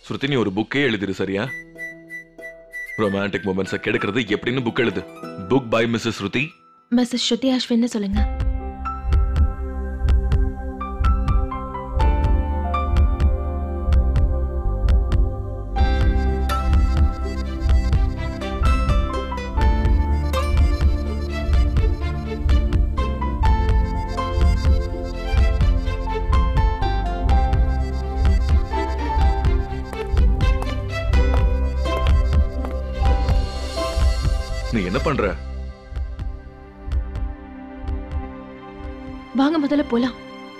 ஸ்ருதி நீ ஒரு புக்கே எழுதிரு சரியா ரொமான்டிக் மூமெண்ட்ஸை கெடுக்கிறது எப்படின்னு புக் எழுது book by Mrs Shruti Mrs Shruti அஸ்வின்னு சொல்லுங்க நீ என்ன பண்ற வாங்க முதல்ல போலாம்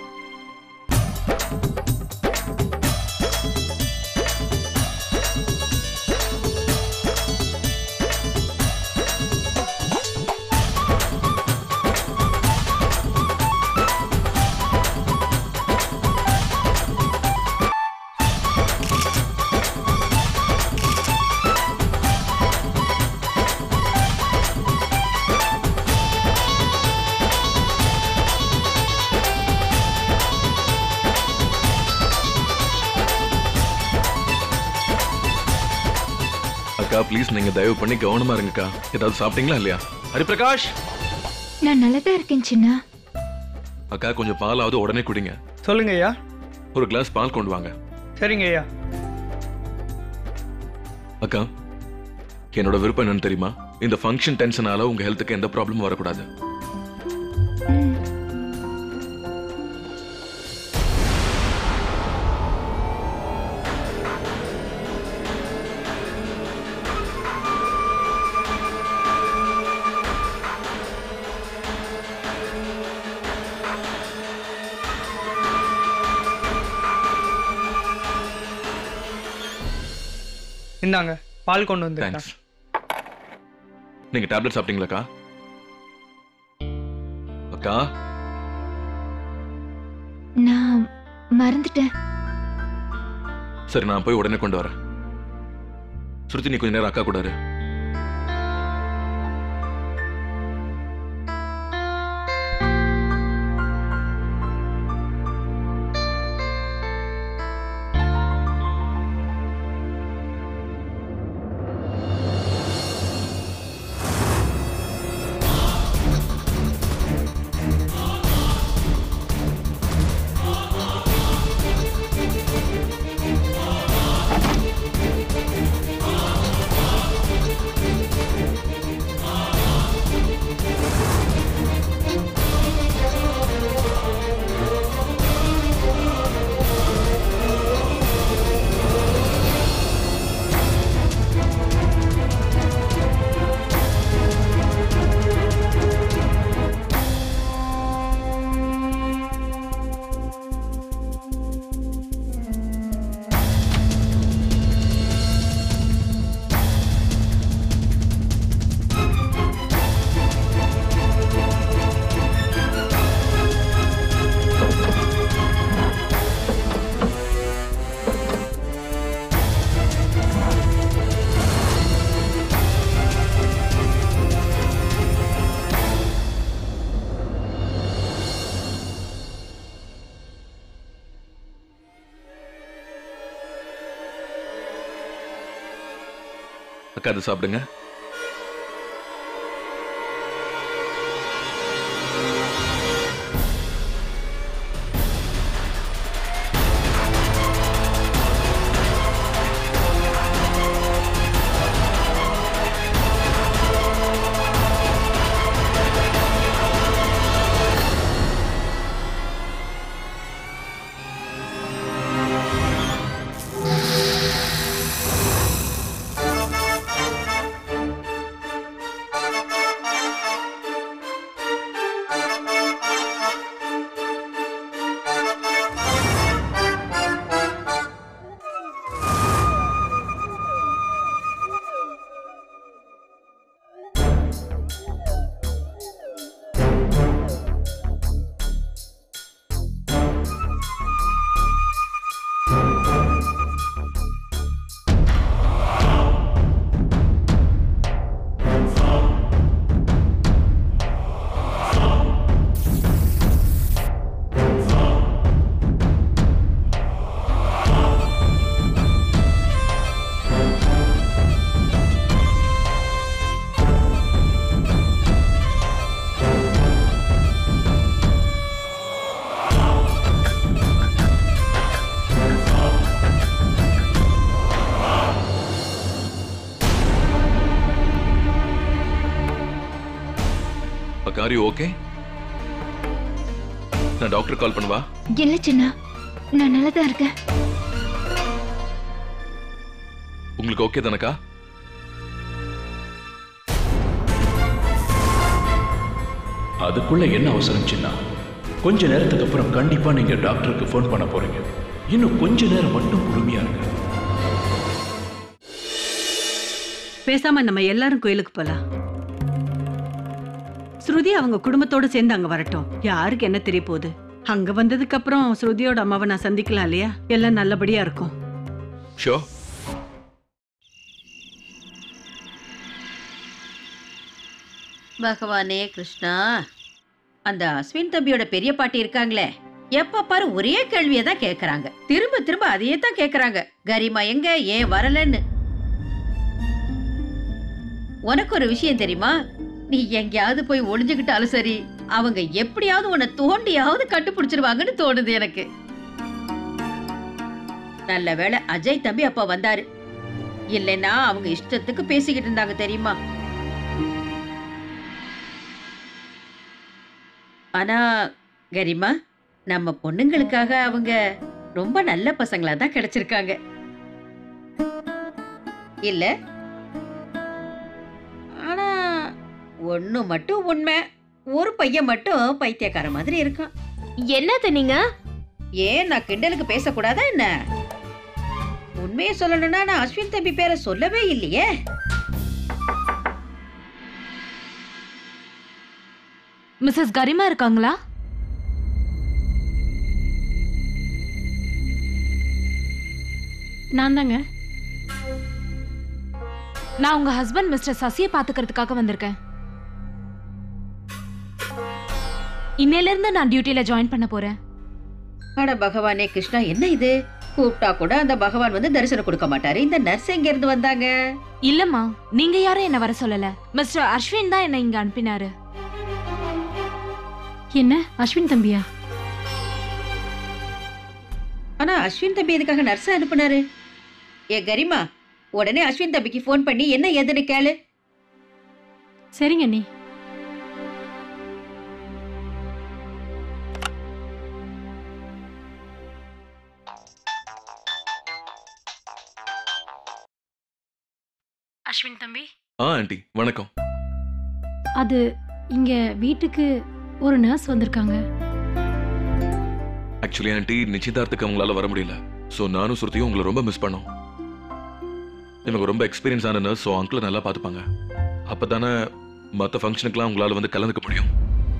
அக்கா ப்ளீஸ் நீங்க தயவு பண்ணி கவனமா இருங்கக்கா ஏதாவது சாப்பிட்டீங்களா இல்லையா ஹரிபிரகாஷ் நான் நல்லதா இருக்கேன் சின்ன அக்கா கொஞ்சம் பாலாவது உடனே குடிங்க சொல்லுங்க ஐயா ஒரு கிளாஸ் பால் கொண்டு வாங்க சரிங்க ஐயா அக்கா என்னோட விருப்பம் என்னன்னு தெரியுமா இந்த ஃபங்க்ஷன் டென்ஷனால உங்க ஹெல்த்துக்கு எந்த ப்ராப்ளமும் வரக்கூடாது இந்தாங்க பால் கொண்டு வந்துருக்கேன் தேங்க்ஸ் நீங்க டேப்லெட் சாப்பிட்டீங்களாக்கா அக்கா நான் மறந்துட்டேன் சரி நான் போய் உடனே கொண்டு வரேன் ஸ்ருதி நீ கொஞ்ச நேரம் அக்கா கூட இரு. அக்கா அது சாப்பிடுங்க அக்காரி ஓகே நான் டாக்டர் கால் பண்ணவா இல்ல சின்னா நான் நல்லா தான் இருக்கேன் உங்களுக்கு ஓகே தானக்கா அதுக்குள்ள என்ன அவசரம் சின்னா கொஞ்ச நேரத்துக்கு அப்புறம் கண்டிப்பா நீங்க டாக்டருக்கு ஃபோன் பண்ண போறீங்க இன்னும் கொஞ்ச நேரம் மட்டும் பொறுமையா இருங்க பேசாம நம்ம எல்லாரும் கோயிலுக்கு போலாம் ஸ்ருதி அவங்க குடும்பத்தோட சேர்ந்து அங்க வரட்டும் யாருக்கு என்ன தெரிய போகுது அங்க வந்ததுக்கு அப்புறம் ஸ்ருதியோட அம்மாவை நான் சந்திக்கலாம் இல்லையா எல்லாம் நல்லபடியா இருக்கும் ஷோ பகவானே கிருஷ்ணா அந்த அஸ்வின் தம்பியோட பெரிய பாட்டி இருக்காங்களே எப்ப பாரு ஒரே கேள்வியை தான் கேக்குறாங்க திரும்ப திரும்ப அதையே தான் கேக்குறாங்க கரிமா எங்க ஏன் வரலன்னு உனக்கு ஒரு விஷயம் தெரியுமா நீ எங்கேயாவது போய் ஒளிஞ்சுக்கிட்டாலும் சரி அவங்க எப்படியாவது உன்னை தோண்டியாவது கண்டுபிடிச்சிருவாங்கன்னு தோணுது எனக்கு நல்ல வேளை அஜய் தம்பி அப்ப வந்தாரு இல்லைன்னா அவங்க இஷ்டத்துக்கு பேசிக்கிட்டு இருந்தாங்க தெரியுமா ஆனா கரிமா நம்ம பொண்ணுங்களுக்காக அவங்க ரொம்ப நல்ல பசங்களா தான் கிடைச்சிருக்காங்க இல்ல ஆனா ஒண்ணு மட்டும் உண்மை ஒரு பையன் மட்டும் பைத்தியக்கார மாதிரி இருக்கான் என்னது நீங்க ஏன் நான் கிண்டலுக்கு பேசக்கூடாதா என்ன உண்மையை சொல்லணும்னா நான் அஸ்வின் தம்பி பேரை சொல்லவே இல்லையே மிஸ்ஸஸ் கரிமா இருக்காங்களா நான் தாங்க நான் உங்க ஹஸ்பண்ட் மிஸ்டர் சசியை பாத்துக்கிறதுக்காக வந்திருக்கேன் இன்னையில இருந்து நான் டியூட்டில ஜாயின் பண்ண போறேன் அட பகவானே கிருஷ்ணா என்ன இது கூப்பிட்டா கூட அந்த பகவான் வந்து தரிசனம் கொடுக்க மாட்டாரு இந்த நர்ஸ் எங்க இருந்து வந்தாங்க இல்லம்மா நீங்க யாரும் என்ன வர சொல்லல மிஸ்டர் அஸ்வின் தான் என்ன இங்க அனுப்பினாரு என்ன அஸ்வின் தம்பியா ஆனா அஸ்வின் தம்பி எதுக்காக நர்ஸ் அனுப்புனாரு ஏ கரிமா உடனே அஸ்வின் தம்பிக்கு ஃபோன் பண்ணி என்ன ஏதுன்னு கேளு சரிங்க நீ அஸ்வின் தம்பி ஆ ஆண்டி வணக்கம் அது இங்க வீட்டுக்கு ஒரு நர்ஸ் வந்திருக்காங்க ஆக்சுவலி ஆண்டி நிச்சயதார்த்துக்கு அவங்களால வர முடியல ஸோ நானும் சுருத்தியும் உங்களை ரொம்ப மிஸ் பண்ணோம் இவங்க ரொம்ப எக்ஸ்பீரியன்ஸ் ஆன நர்ஸ் ஸோ அங்கிளை நல்லா பார்த்துப்பாங்க அப்பதானே மற்ற ஃபங்க்ஷனுக்குலாம் உங்களால வந்து கலந்துக்க முடியும்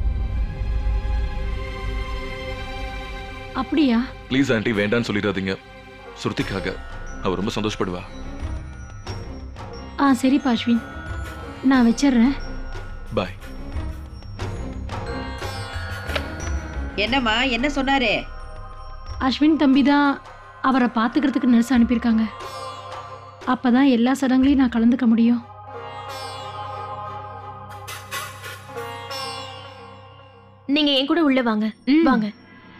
அப்படியா ப்ளீஸ் ஆண்டி வேண்டான்னு சொல்லிடாதீங்க சுருத்திக்காக அவ ரொம்ப சந்தோஷப்படுவா ஆ சரிப்பா அஸ்வின் நான் வச்சிடுறேன் பாய் என்னம்மா என்ன சொன்னாரு அஸ்வின் தம்பி தான் அவரை பார்த்துக்கிறதுக்கு நர்ஸ் அனுப்பியிருக்காங்க அப்பதான் எல்லா சடங்குலையும் நான் கலந்துக்க முடியும் நீங்க என் கூட உள்ள வாங்க வாங்க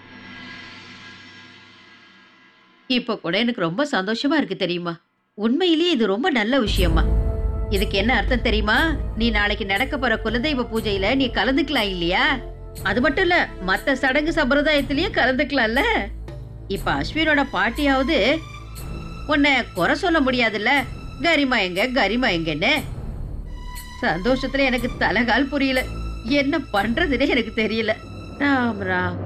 இப்ப கூட எனக்கு ரொம்ப சந்தோஷமா இருக்கு தெரியுமா உண்மையிலேயே இது ரொம்ப நல்ல விஷயமா இதுக்கு என்ன அர்த்தம் தெரியுமா நீ நாளைக்கு நடக்க போற குலதெய்வ பூஜையில நீ கலந்துக்கலாம் இல்லையா அது மட்டும் இல்ல மத்த சடங்கு சம்பிரதாயத்திலயும் கலந்துக்கலாம்ல இப்ப அஸ்வினோட பாட்டியாவது உன்னை குறை சொல்ல முடியாதுல்ல கரிமா எங்க கரிமா எங்கன்னு சந்தோஷத்துல எனக்கு தலகால் புரியல என்ன பண்றதுன்னே எனக்கு தெரியல ராம் ராம்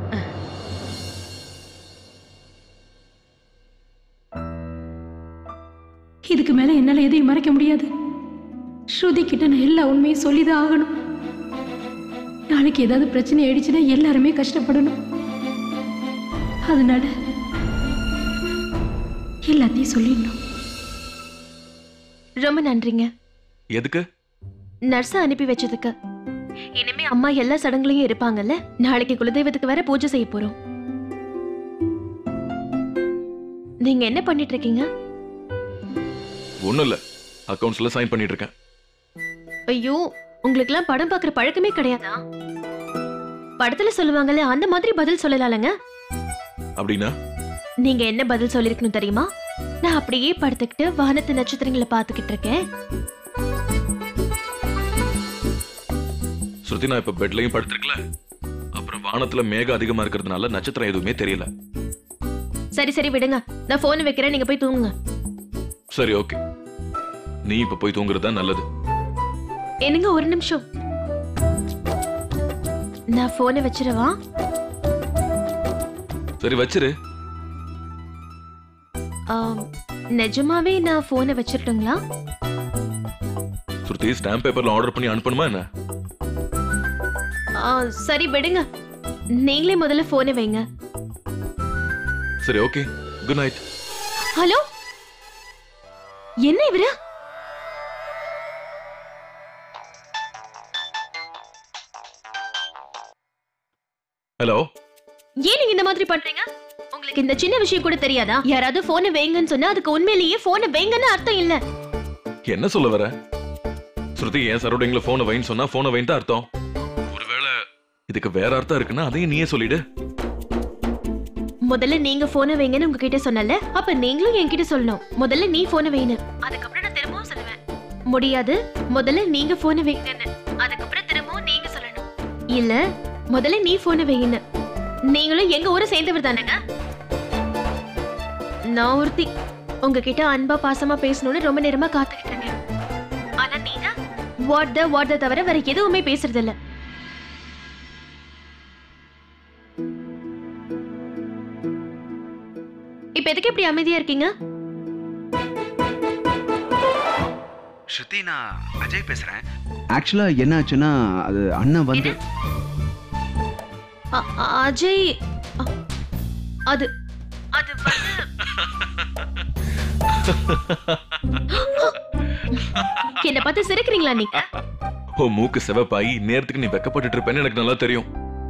இதுக்கு மேல என்னால எதையும் மறைக்க முடியாது ஸ்ருதி கிட்ட நான் எல்லா உண்மையும் சொல்லிதான் ஆகணும் நாளைக்கு ஏதாவது பிரச்சனை ஆயிடுச்சுன்னா எல்லாருமே கஷ்டப்படணும் அதனால எல்லாத்தையும் சொல்லிடணும் ரொம்ப நன்றிங்க எதுக்கு நர்ஸை அனுப்பி வச்சதுக்கு இனிமே அம்மா எல்லா சடங்குலையும் இருப்பாங்கல்ல நாளைக்கு குலதெய்வத்துக்கு வேற பூஜை செய்ய போறோம் நீங்க என்ன பண்ணிட்டு இருக்கீங்க ஒன்றும் இல்லை அக்கௌண்ட்ஸில் சைன் பண்ணிட்டு இருக்கேன் ஐயோ உங்களுக்குலாம் படம் பார்க்குற பழக்கமே கிடையாதா படத்துல சொல்லுவாங்கல்ல அந்த மாதிரி பதில் சொல்லலாம்லங்க அப்படின்னா நீங்க என்ன பதில் சொல்லிருக்கணும் தெரியுமா நான் அப்படியே படுத்துக்கிட்டு வானத்து நட்சத்திரங்களை பார்த்துக்கிட்டு இருக்கேன் ஸ்ருதி சுத்தி நான் இப்ப பெட்லயும் படுத்திருக்கல அப்புறம் வானத்துல மேகம் அதிகமா இருக்கிறதுனால நட்சத்திரம் எதுவுமே தெரியல சரி சரி விடுங்க நான் போன் வைக்கிறேன் நீங்க போய் தூங்குங்க சரி ஓகே நீ இப்ப போய் தூங்குறது தான் நல்லது என்னங்க ஒரு நிமிஷம் நான் போனை வச்சிடவா சரி வச்சிரு ஆம், நிஜமாவே நான் போனை வச்சிரட்டுங்களா ஸ்ருதி ஸ்டாம்ப் பேப்பர்ல ஆர்டர் பண்ணி அனுப்பணுமா என்ன ஆ, சரி விடுங்க நீங்களே முதல்ல போனை வைங்க சரி ஓகே குட் நைட் ஹலோ என்ன இவரு ஹலோ ஏன் நீங்க இந்த மாதிரி பண்றீங்க உங்களுக்கு இந்த சின்ன விஷயம் கூட தெரியாதா யாராவது போனை வைங்கன்னு சொன்னா அதுக்கு உண்மையிலேயே போனை வைங்கன்னு அர்த்தம் இல்ல என்ன சொல்ல வர ஸ்ருதி என் சரௌண்டிங்ல போனை வைன்னு சொன்னா போனை வைன்னு அர்த்தம் ஒருவேளை இதுக்கு வேற அர்த்தம் இருக்குன்னா அதையும் நீயே சொல்லிடு முதல்ல நீங்க போனை வைங்கன்னு உங்ககிட்ட சொன்னல அப்ப நீங்களும் என்கிட்ட சொல்லணும் முதல்ல நீ போனை வைன்னு அதுக்கப்புறம் நான் திரும்பவும் சொல்லுவேன் முடியாது முதல்ல நீங்க போனை வைங்கன்னு அதுக்கப்புறம் திரும்பவும் நீங்க சொல்லணும் இல்ல முதல்ல நீ போனை வைங்கன்னு நீங்களும் எங்க ஊரை சேர்ந்தவர் தானேங்க நான் ஒருத்தி உங்ககிட்ட அன்பா பாசமா பேசணும்னு ரொம்ப நேரமா காத்துக்கிட்டு இருக்கேன் ஆனா நீங்க வாட் த வாட் த தவிர வேற எதுவுமே பேசுறது இல்ல இப்ப எதுக்கு இப்படி அமைதியா இருக்கீங்க ஸ்ருதி நான் அஜய் பேசுறேன் ஆக்சுவலா என்ன ஆச்சுன்னா அது அண்ணன் வந்து அ- அ- அஜய் அ- அது அது வந்து என்ன பார்த்து சிரிக்கிறீங்களா நீங்க ஓ மூக்கு சிவப்பாயி நேரத்துக்கு நீ வெக்கப்பட்டுட்டு இருப்பேன்னு எனக்கு நல்லா தெரியும்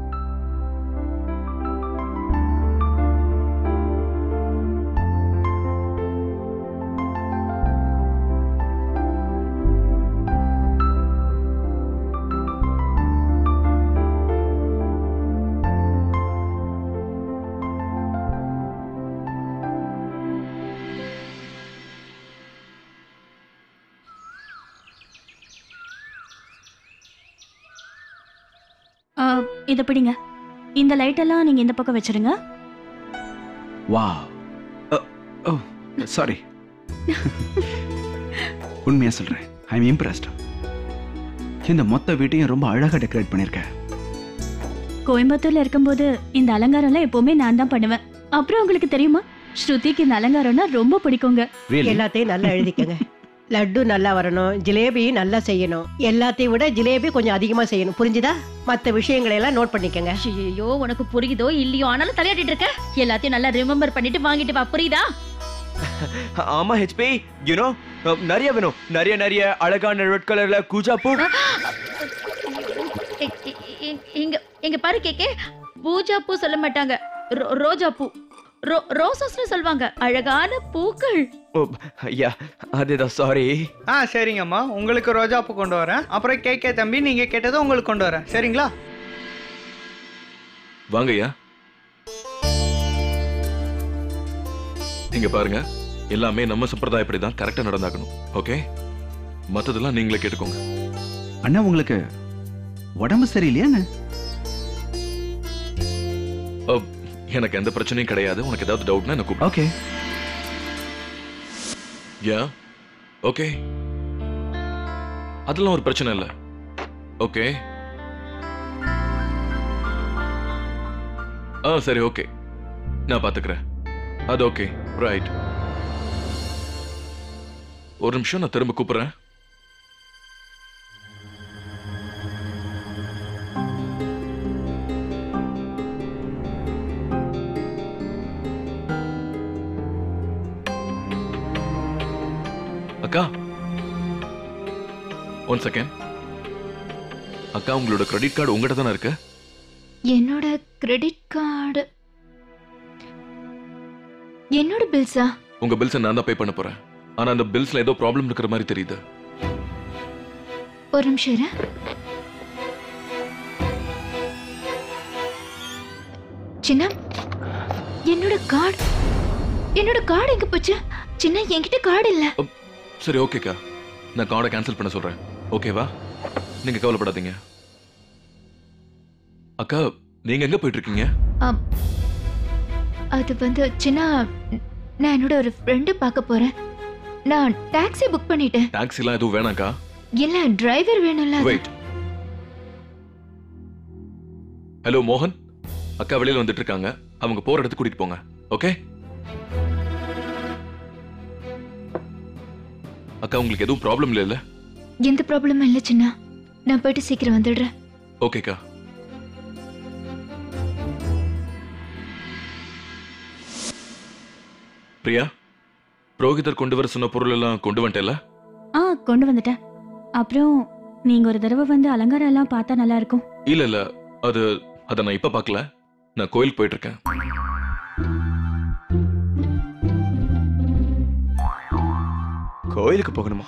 இதை பிடிங்க இந்த லைட் எல்லாம் நீங்க இந்த பக்கம் வச்சிருங்க வா ஓ சாரி உண்மையா சொல்றேன் ஐ எம் இம்ப்ரெஸ்ட் இந்த மொத்த வீட்டையும் ரொம்ப அழகா டெக்கரேட் பண்ணிருக்க கோயம்புத்தூர்ல இருக்கும்போது இந்த அலங்காரம்லாம் எப்பவுமே நான் தான் பண்ணுவேன் அப்புறம் உங்களுக்கு தெரியுமா ஸ்ருதிக்கு இந்த அலங்காரம்னா ரொம்ப பிடிக்குங்க ரியலி எல்லாத்தையும் நல்லா எழுதிக்கங்க லட்டு நல்லா வரணும் ஜிலேபி நல்லா செய்யணும் எல்லாத்தையும் விட ஜிலேபி கொஞ்சம் அதிகமா செய்யணும் புரிஞ்சுதா மத்த விஷயங்களை எல்லாம் நோட் பண்ணிக்கங்க ஐயோ உனக்கு புரியுதோ இல்லையோ ஆனாலும் தலையாட்டிட்டு இருக்க எல்லாத்தையும் நல்லா ரிமெம்பர் பண்ணிட்டு வாங்கிட்டு வா புரியுதா ஆமா ஹெச்பி யூனோ நிறைய வேணும் நிறைய நிறைய அழகான ரெட் கலர்ல கூஜா பூ இ- இ- இ- இங்க இங்க பாரு கேக்கே பூஜா பூ சொல்ல மாட்டாங்க ரோ- ரோஜா பூ ரோ ரோசஸ்னு சொல்லுவாங்க அழகான பூக்கள் ஓ ஐயா அதுதான் சாரி ஆ சரிங்கம்மா உங்களுக்கு ரோஜாப்பூ கொண்டு வரேன் அப்புறம் கேக்கே தம்பி நீங்க கேட்டதை உங்களுக்கு கொண்டு வரேன் சரிங்களா வாங்கய்யா இங்க பாருங்க எல்லாமே நம்ம சம்பிரதாயப்படி தான் கரெக்டா நடந்தாக்கணும் ஓகே மத்ததெல்லாம் நீங்களே கேட்டுக்கோங்க அண்ணா உங்களுக்கு உடம்பு சரியில்லையா என்ன? அ, எனக்கு எந்த பிரச்சனையும் கிடையாது உனக்கு ஏதாவது டவுட்னா என்ன கூப்பிடு ஓகே யா ஓகே அதெல்லாம் ஒரு பிரச்சனை இல்லை ஓகே ஆ சரி ஓகே நான் பாத்துக்கிறேன் அது ஓகே ரைட் ஒரு நிமிஷம் நான் திரும்ப கூப்பிடுறேன் அக்கா ஒன் செகண்ட் அக்கா உங்களோட கிரெடிட் கார்டு உங்ககிட்ட தானே இருக்கு என்னோட கிரெடிட் கார்டு என்னோட பில்ஸா உங்க பில்ஸை நான் தான் பே பண்ண போறேன் ஆனா அந்த பில்ஸ்ல ஏதோ ப்ராப்ளம் இருக்கிற மாதிரி தெரியுது ஒரு நிமிஷம் இரு. சின்ன என்னோட கார்டு என்னோட கார்டு எங்க போச்சு சின்ன என்கிட்ட கார்டு இல்ல சரி ஓகேக்கா நான் கார்டை கேன்சல் பண்ண சொல்றேன் ஓகேவா நீங்க கவலைப்படாதீங்க அக்கா நீங்க எங்க போயிட்டு இருக்கீங்க ஆம். அது வந்து சின்ன நான் என்னோட ஒரு ஃப்ரெண்டு பார்க்க போறேன் நான் டாக்ஸி புக் பண்ணிட்டேன் டாக்ஸிலாம் எதுவும் வேணாக்கா இல்ல டிரைவர் வேணும்ல அதான். வெயிட் ஹலோ மோகன் அக்கா வெளியில வந்துட்டு இருக்காங்க அவங்க போற இடத்துக்கு கூட்டிட்டு போங்க ஓகே அக்கா உங்களுக்கு எதுவும் ப்ராப்ளம் இல்லைல்ல எந்த ப்ராப்ளமும் இல்ல சின்ன நான் போயிட்டு சீக்கிரம் வந்துடுறேன் ஓகேக்கா பிரியா புரோகிதர் கொண்டு வர சொன்ன பொருள் எல்லாம் கொண்டு வந்துட்டேல ஆ கொண்டு வந்துட்டேன் அப்புறம் நீங்க ஒரு தடவை வந்து அலங்காரம் எல்லாம் பார்த்தா நல்லா இருக்கும் இல்ல இல்ல அது அதை நான் இப்ப பார்க்கல நான் கோயிலுக்கு போயிட்டு இருக்கேன் கோயிலுக்கு போகணுமா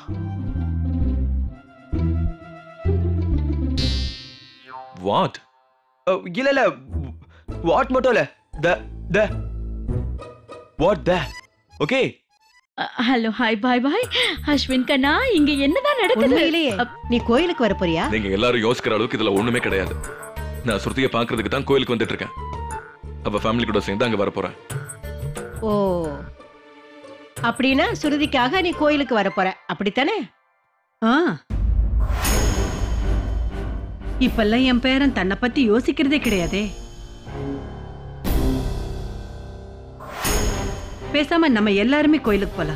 வாட் இல்ல இல்ல வாட் மட்டும் இல்ல the the what the okay hello hi bye bye Ashwin கண்ணா இங்க என்னதான் நடக்குது உண்மையிலேயே நீ கோயிலுக்கு வர போறியா நீங்க எல்லாரும் யோசிக்கிற அளவுக்கு இதுல ஒண்ணுமே கிடையாது நான் ஸ்ருதியை பாக்குறதுக்கு தான் கோயிலுக்கு வந்துட்டு இருக்கேன் அவ ஃபேமிலி கூட சேர்ந்து அங்க வர போறேன் ஓ அப்படின்னா சுருதிக்காக நீ கோயிலுக்கு வர போற அப்படித்தானே ஆ இப்பெல்லாம் என் பேரன் தன்னை பத்தி யோசிக்கிறதே கிடையாதே பேசாம நம்ம எல்லாருமே கோயிலுக்கு போலாம்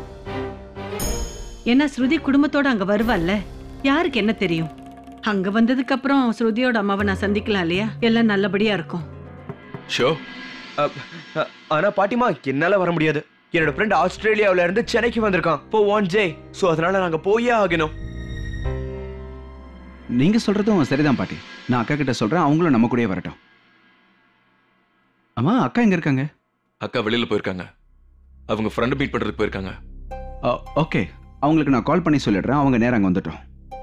ஏன்னா ஸ்ருதி குடும்பத்தோட அங்க வருவாள்ல யாருக்கு என்ன தெரியும் அங்க வந்ததுக்கு அப்புறம் ஸ்ருதியோட அம்மாவை நான் சந்திக்கலாம் இல்லையா எல்லாம் நல்லபடியா இருக்கும் ஷோ ஆனா பாட்டிமா என்னால வர முடியாது என்னோட ஃப்ரெண்ட் ஆஸ்திரேலியாவுல இருந்து சென்னைக்கு வந்திருக்கான் இப்போ ஒன் ஜே சோ அதனால நாங்க போயே ஆகணும் நீங்க சொல்றதும் சரிதான் பாட்டி நான் அக்கா கிட்ட சொல்றேன் அவங்களும் நம்ம கூடயே வரட்டும் அம்மா அக்கா எங்க இருக்காங்க அக்கா வெளியில போயிருக்காங்க அவங்க ஃப்ரெண்ட் மீட் பண்றதுக்கு போயிருக்காங்க ஓகே அவங்களுக்கு நான் கால் பண்ணி சொல்லிடுறேன் அவங்க நேரம் அங்கே வந்துட்டோம்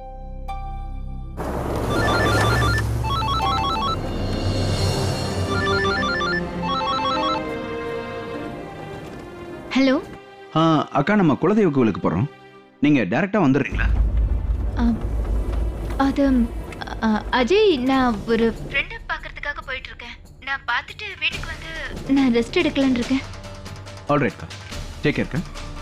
ஹலோ ஆ, அக்கா நம்ம குலதெய்வ கோவிலுக்கு போறோம் நீங்க டைரக்டா வந்துடுறீங்களா அது அ, அஜய் நான் ஒரு ஃப்ரெண்டை பார்க்கறதுக்காக போயிட்டு இருக்கேன் நான் பார்த்துட்டு வீட்டுக்கு வந்து நான் ரெஸ்ட் எடுக்கலாம்னு இருக்கேன் ஆல்ரைட் அக்கா டேக் கேர்க்கா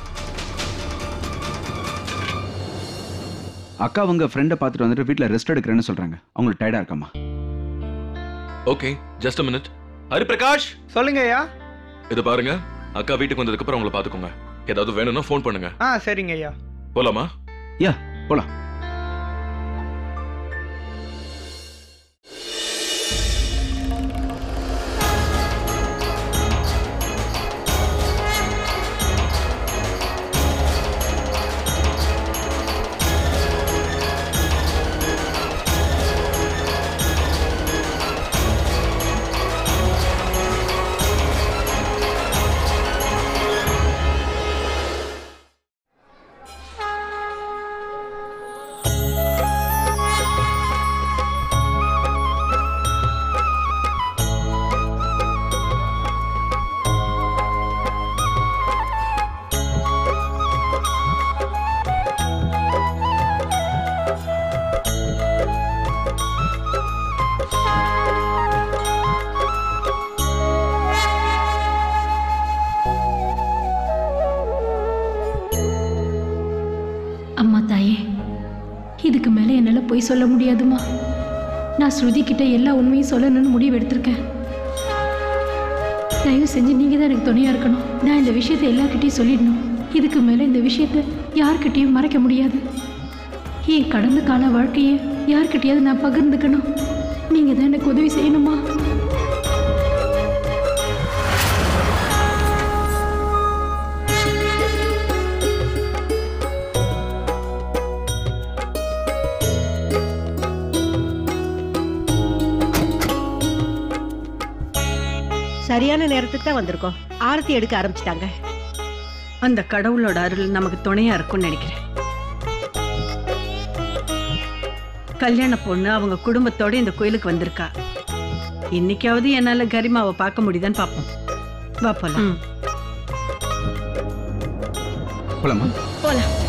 அக்கா அவங்க ஃப்ரெண்டை பார்த்துட்டு வந்துட்டு வீட்டில் ரெஸ்ட் எடுக்கிறேன்னு சொல்றாங்க அவங்களுக்கு டயர்டா இருக்காமா okay just a minute Hariprakash சொல்லுங்க ஐயா இது பாருங்க அக்கா வீட்டுக்கு வந்ததுக்கு அப்புறம் அவங்கள பாத்துக்கோங்க ஏதாவது வேணும்னா ஃபோன் பண்ணுங்க ஆ சரிங்க ஐயா போலாமா யா போலாம் அம்மா தாயே இதுக்கு மேலே என்னால் பொய் சொல்ல முடியாதுமா நான் ஸ்ருதி கிட்ட எல்லா உண்மையும் சொல்லணும்னு முடிவு எடுத்திருக்கேன் தயவு செஞ்சு நீங்கள் தான் எனக்கு துணையாக இருக்கணும் நான் இந்த விஷயத்தை எல்லார்கிட்டையும் சொல்லிடணும் இதுக்கு மேலே இந்த விஷயத்தை யார்கிட்டயும் மறைக்க முடியாது என் கடந்த கால வாழ்க்கையை யார்கிட்டயாவது நான் பகிர்ந்துக்கணும் நீங்கள் தான் எனக்கு உதவி செய்யணுமா சரியான நேரத்துக்கு தான் வந்திருக்கோம் ஆரத்தி எடுக்க ஆரம்பிச்சிட்டாங்க அந்த கடவுளோட அருள் நமக்கு துணையா இருக்கும்னு நினைக்கிறேன் கல்யாண பொண்ணு அவங்க குடும்பத்தோட இந்த கோயிலுக்கு வந்திருக்கா இன்னைக்காவது என்னால கரிமாவை பார்க்க முடியுதான்னு பார்ப்போம் வா போலாம் போலாமா போலாம்